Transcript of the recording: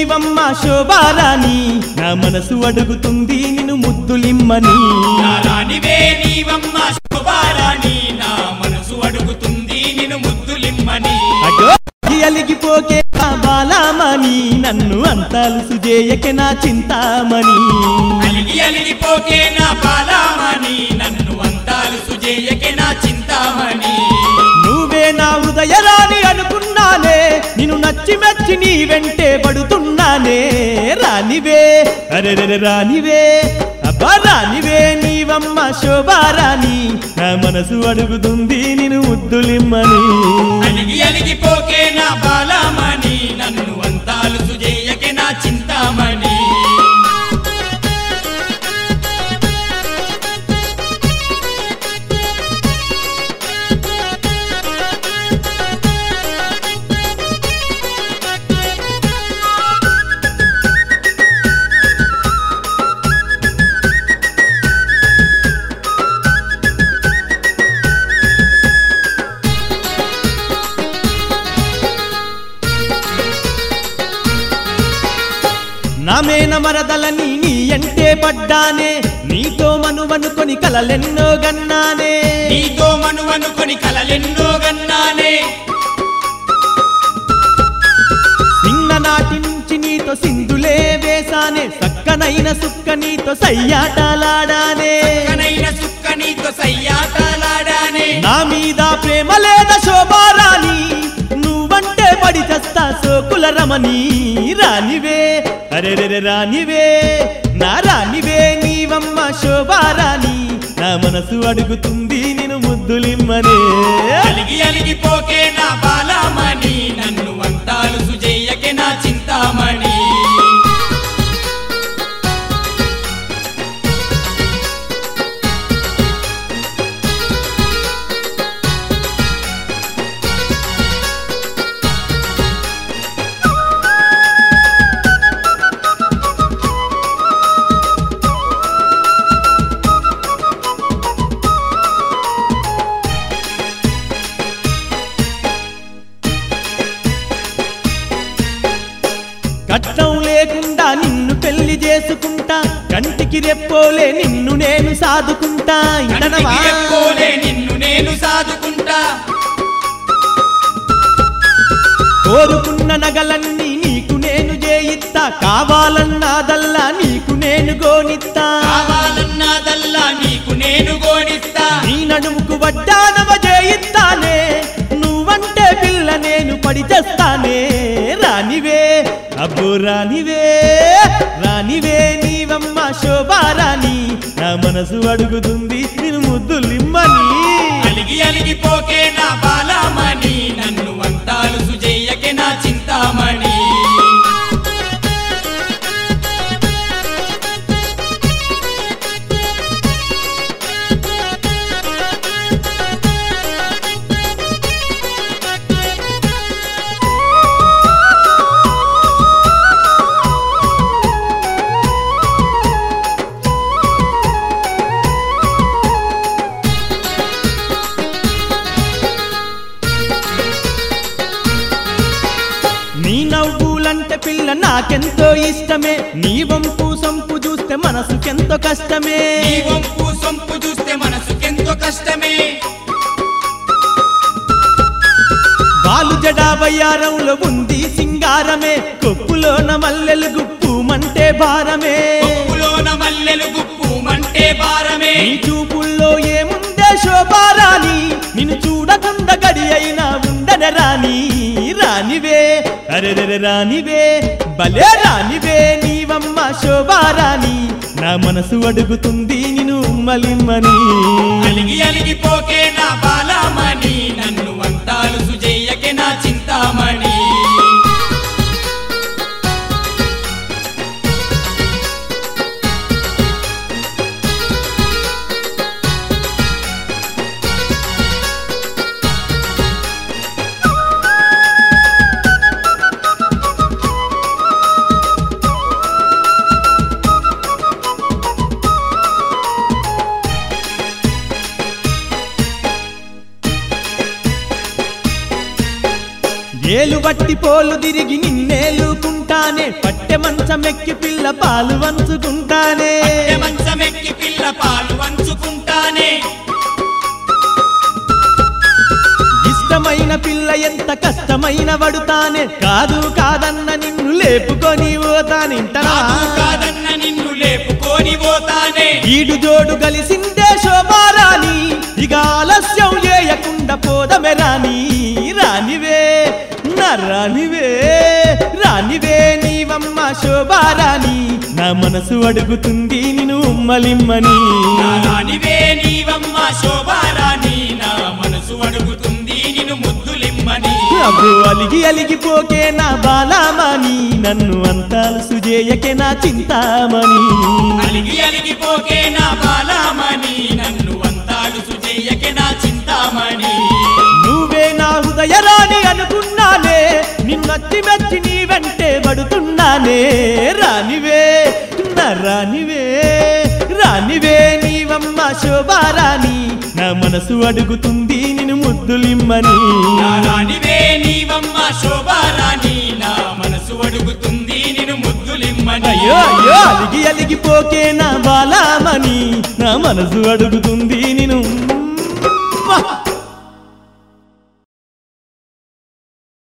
నీవమ్మ శోభారాణి నా మనసు అడుగుతుంది నిన్ను ముద్దులిమ్మని నా రాణివే నీవమ్మ శుభారాణి నా మనసు అడుగుతుంది నిన్ను ముద్దులిమ్మని అటో అలిగిపోకే నా బాలామణి నన్ను అంతాలు సుజేయకే నా చింతామణి అలిగి అలిగిపోకే నా బాలామణి నన్ను అంతాలు సుజేయకే నా చింతామణి నువ్వే నా హృదయరాని అనుకున్నానే నిన్ను నచ్చి మెచ్చి నీ వెంటే పడుతున్నానే రానివే అరే రానివే అబ్బా రానివే నీవమ్మ శోభారాణి నా మనసు అడుగుతుంది నేను ముద్దులిమ్మని అలిగి అలిగిపోకే నా బాలామణి నన్ను అంతాలు సుజేయకే నా చింతామణి నామేన మరదలని నీ అంటే పడ్డానే నీతో మనువనుకొని కలలెన్నో గన్నానే నీతో మనువనుకొని కలలెన్నో గన్నానే చిన్ననాటి నుంచి నీతో సింధులే వేసానే సక్కనైన సుక్క నీతో సయ్యాటలాడానే కనైన సుక్క నీతో సయ్యాటలాడానే నా మీద ప్రేమ లేద శోభారాణి నువ్వంటే పడి చస్తా సోకుల రమణి రానివే అరే రానివే నా రానివే నీవమ్మ శోభారాణి నా మనసు అడుగుతుంది నేను ముద్దులిమ్మనే అలిగి అలిగిపోకే నా బాలామణి నన్ను అంతాలు సుజేయకే నా చింతామణి కట్నం లేకుండా నిన్ను పెళ్లి చేసుకుంటా కంటికి రెప్పోలే నిన్ను నేను సాదుకుంటా ఇంటనవా కంటికి రెప్పోలే నిన్ను నేను సాదుకుంటా కోరుకున్న నగలన్నీ నీకు నేను చేయిత్తా కావాలన్నాదల్లా నీకు నేను గోనిత్తా కావాలన్నదల్లా నీకు నేను గోడిస్తా నీ నడుముకు వడ్డానవ చేయిస్తానే నువ్వంటే పిల్ల నేను పడి చేస్తానే రానివే అబ్బో రానివే రానివే నీవమ్మ శోభారాణి నా మనసు అడుగుతుంది నేను ముద్దులిమ్మని అలిగి అలిగిపోకే నా బాలామణి నన్ను అంతాలు సుజేయకే నా చింతామణి నీ నవ్వులంటే పిల్ల నాకెంతో ఇష్టమే నీ వంపు సంపు చూస్తే మనసుకెంతో కష్టమే నీ వంపు సొంపు చూస్తే మనసుకెంతో కష్టమే బాలు జడా వయ్యారంలో ఉంది సింగారమే కొప్పులోన మల్లెలు గుప్పుమంటే భారమే కొప్పులోన మల్లెలు గుప్పు మంటే భారమే నీ చూపుల్లో ఏముందే శోభారాణి నిన్ను చూడకుండా గడి అయినా ఉండన రాని రానివే అరే రానివే భలే రానివే నీవమ్మ శోభారాణి నా మనసు అడుగుతుంది నిన్ను మలిమ్మని అలిగి అలిగిపోకే నా బాలామణి నన్ను అంతాలు సుజేయకే నా చింతామణి ఏలు బట్టి పోలు తిరిగి నిన్నేలుకుంటానే పట్టి పాలు వంచుకుంటానే అట్టె మంచమెక్కి పిల్ల పాలు వంచుకుంటానే ఇష్టమైన పిల్ల ఎంత కష్టమైన పడుతానే కాదు కాదన్న నిన్ను లేపుకొని పోతానింటనా కాదు కాదన్న నిన్ను లేపుకొని పోతానే ఈడు జోడు కలిసిందే శోభారాణి ఇక ఆలస్యం చేయకుండా పోదమే రాని రానివే నా రానివే రానివే నీవమ్మ శోభారాణి నా మనసు అడుగుతుంది నిన్ను ఉమ్మలిమ్మని నా రాణివే నీవమ్మ శోభారాణి నా మనసు అడుగుతుంది నిన్ను ముద్దులిమ్మని అబ్బు అలిగి అలిగిపోకే నా బాలామణి నన్ను అంతాలు సుజేయకే నా చింతామణి అలిగి అలిగిపోకే నా బాలామణి నన్ను అంతాలు సుజయ్యకే నా చింతామణి నువ్వే నా హృదయరాణి అనుకున్నానే నిన్నొచ్చి మెచ్చి నీ వెంటే పడుతున్నానే రానివే నా రానివే రానివే నీవమ్మ శోభారాణి నా మనసు అడుగుతుంది నిన్ను ముద్దులిమ్మని నా రాణివే నీవమ్మ శోభారాణి నా మనసు అడుగుతుంది నిన్ను ముద్దులిమ్మని అయ్యో అయ్యో అలిగి అలిగిపోకే నా బాలామణి నా మనసు అడుగుతుంది నేను